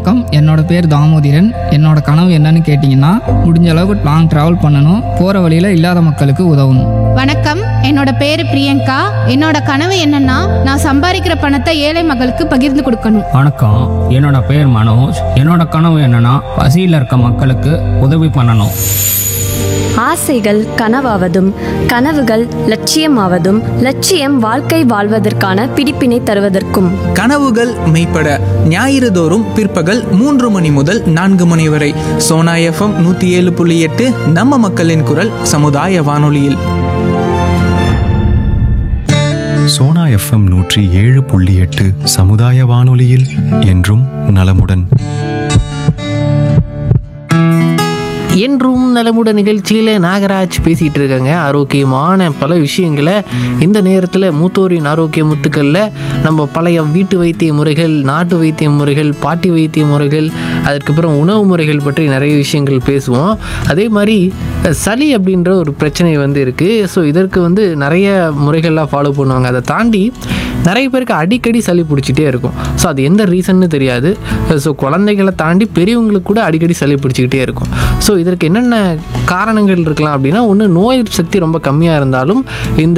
வணக்கம் என்னோட பேர் தாமோதிரன் என்னோட கனவு என்னன்னு கேட்டிங்கன்னா முடிஞ்ச அளவுக்கு லாங் ட்ராவல் பண்ணணும் போகிற வழியில் இல்லாத மக்களுக்கு உதவணும் வணக்கம் என்னோட பேரு பிரியங்கா என்னோட கனவு என்னன்னா நான் சம்பாதிக்கிற பணத்தை ஏழை மக்களுக்கு பகிர்ந்து கொடுக்கணும் வணக்கம் என்னோட பேர் மனோஜ் என்னோட கனவு என்னன்னா பசியில் இருக்க மக்களுக்கு உதவி பண்ணணும் ஆசைகள் கனவாவதும் கனவுகள் லட்சியமாவதும் லட்சியம் வாழ்க்கை வாழ்வதற்கான பிடிப்பினை தருவதற்கும் கனவுகள் மெய்ப்பட ஞாயிறு தோறும் பிற்பகல் மூன்று மணி முதல் நான்கு மணி வரை சோனா எஃப்எம் நூற்றி ஏழு புள்ளி எட்டு நம்ம மக்களின் குரல் சமுதாய வானொலியில் சோனா எஃப்எம் நூற்றி ஏழு புள்ளி எட்டு சமுதாய வானொலியில் என்றும் நலமுடன் என்றும் நலமுட நிகழ்ச்சியில் நாகராஜ் பேசிகிட்டு இருக்காங்க ஆரோக்கியமான பல விஷயங்களை இந்த நேரத்தில் மூத்தோரின் ஆரோக்கிய முத்துக்களில் நம்ம பழைய வீட்டு வைத்திய முறைகள் நாட்டு வைத்திய முறைகள் பாட்டி வைத்திய முறைகள் அதுக்கப்புறம் உணவு முறைகள் பற்றி நிறைய விஷயங்கள் பேசுவோம் அதே மாதிரி அஹ், சளி அப்படின்ற ஒரு பிரச்சனை வந்து இருக்குது ஸோ இதற்கு வந்து நிறைய முறைகள்லாம் ஃபாலோ பண்ணுவாங்க அதை தாண்டி நிறைய பேருக்கு அடிக்கடி சளி பிடிச்சிட்டே இருக்கும் ஸோ அது எந்த ரீசன்னு தெரியாது ஸோ குழந்தைகளை தாண்டி பெரியவங்களுக்கு கூட அடிக்கடி சளி பிடிச்சிக்கிட்டே இருக்கும் ஸோ இதற்கு என்னென்ன காரணங்கள் இருக்கலாம் அப்படின்னா ஒன்று நோய் எதிர்ப்பு சக்தி ரொம்ப கம்மியாக இருந்தாலும் இந்த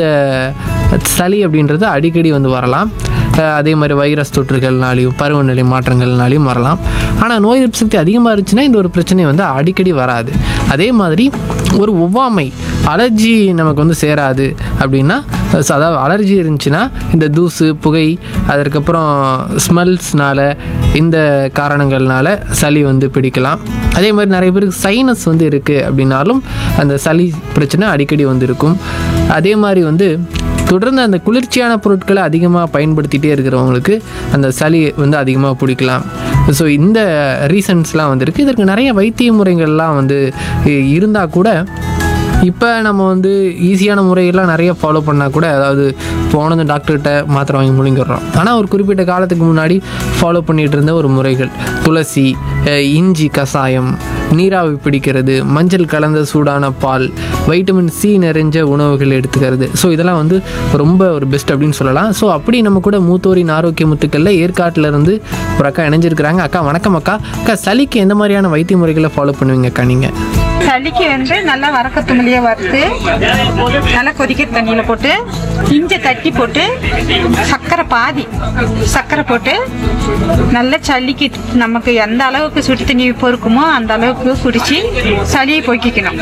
சளி அப்படின்றது அடிக்கடி வந்து வரலாம் அஹ் அதே மாதிரி வைரஸ் தொற்றுகள்னாலையும் பருவநிலை மாற்றங்கள்னாலையும் வரலாம் ஆனால் நோய் எதிர்ப்பு சக்தி அதிகமாக இருந்துச்சுன்னா இந்த ஒரு பிரச்சனை வந்து அடிக்கடி வராது அதே மாதிரி ஒரு ஒவ்வாமை அலர்ஜி நமக்கு வந்து சேராது அப்படின்னா so அதாவது அலர்ஜி இருந்துச்சுன்னா இந்த தூசு புகை அதற்கப்புறம் ஸ்மெல்ஸ்னால இந்த காரணங்கள்னால சளி வந்து பிடிக்கலாம் அதே மாதிரி நிறைய பேருக்கு சைனஸ் வந்து இருக்குது அப்படின்னாலும் அந்த சளி பிரச்சனை அடிக்கடி வந்து இருக்கும் அதே மாதிரி வந்து தொடர்ந்து அந்த குளிர்ச்சியான பொருட்களை அதிகமாக பயன்படுத்திகிட்டே இருக்கிறவங்களுக்கு அந்த சளி வந்து அதிகமாக பிடிக்கலாம் ஸோ இந்த ரீசன்ஸ்லாம் வந்திருக்கு இதற்கு நிறைய வைத்திய முறைகள்லாம் வந்து இருந்தால் கூட இப்போ நம்ம வந்து ஈஸியான முறையெல்லாம் நிறைய ஃபாலோ பண்ணால் கூட அதாவது போனது டாக்டர்கிட்ட மாத்திரை வாங்கி முழுங்கிடுறோம் ஆனால் ஒரு குறிப்பிட்ட காலத்துக்கு முன்னாடி ஃபாலோ பண்ணிகிட்டு இருந்த ஒரு முறைகள் துளசி அஹ், இஞ்சி கஷாயம் நீராவி பிடிக்கிறது மஞ்சள் கலந்த சூடான பால் வைட்டமின் சி நிறைஞ்ச உணவுகள் எடுத்துக்கிறது ஸோ இதெல்லாம் வந்து ரொம்ப ஒரு பெஸ்ட் அப்படின்னு சொல்லலாம் ஸோ அப்படி நம்ம கூட மூத்தோரின் ஆரோக்கிய முத்துக்களில் ஏற்காட்டில் இருந்து ஒரு அக்கா இணைஞ்சிருக்கிறாங்க அக்கா வணக்கம் அக்கா அக்கா சளிக்கு எந்த மாதிரியான வைத்திய முறைகளை ஃபாலோ பண்ணுவீங்க அக்கா நீங்கள் சளிக்கு வந்து நல்லா வறக்கத்துமிலியே வறுத்து நல்லா கொதிக்கிற தண்ணியில் போட்டு இஞ்சை தட்டி போட்டு சர்க்கரை பாதி சர்க்கரை போட்டு நல்லா சளிக்கு நமக்கு எந்த அளவுக்கு சுடு தண்ணி பொறுக்குமோ அந்த அளவுக்கு குடிச்சு சளியை போக்கிக்கணும்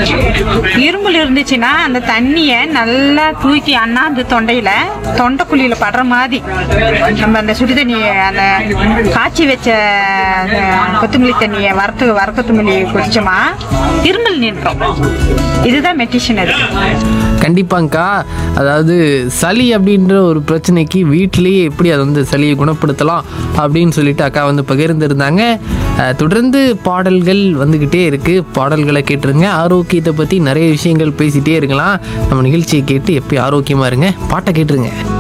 இரும்புல இருந்துச்சுன்னா அந்த தண்ணியை நல்லா தூக்கி அண்ணாந்து தொண்டையில தொண்டைக்குழியில படுற மாதிரி நம்ம அந்த சுடு தண்ணியை அந்த காய்ச்சி வச்ச அந்த கொத்தமல்லி தண்ணியை வறுத்து வறுக்கத்துமல்லி குடிச்சோமா இருமல் நின்றோம் இதுதான் மெடிஷன் அது கண்டிப்பாங்க்கா அதாவது சளி அப்படின்ற ஒரு பிரச்சனைக்கு வீட்டிலேயே எப்படி அதை வந்து சளியை குணப்படுத்தலாம் அப்படின்னு சொல்லிட்டு அக்கா வந்து பகிர்ந்திருந்தாங்க அஹ், தொடர்ந்து பாடல்கள் வந்துக்கிட்டே இருக்குது பாடல்களை கேட்டுருங்க ஆரோக்கியத்தை பற்றி நிறைய விஷயங்கள் பேசிகிட்டே இருக்கலாம் நம்ம நிகழ்ச்சியை கேட்டு எப்பயும் ஆரோக்கியமாக இருங்க பாட்டை கேட்டுருங்க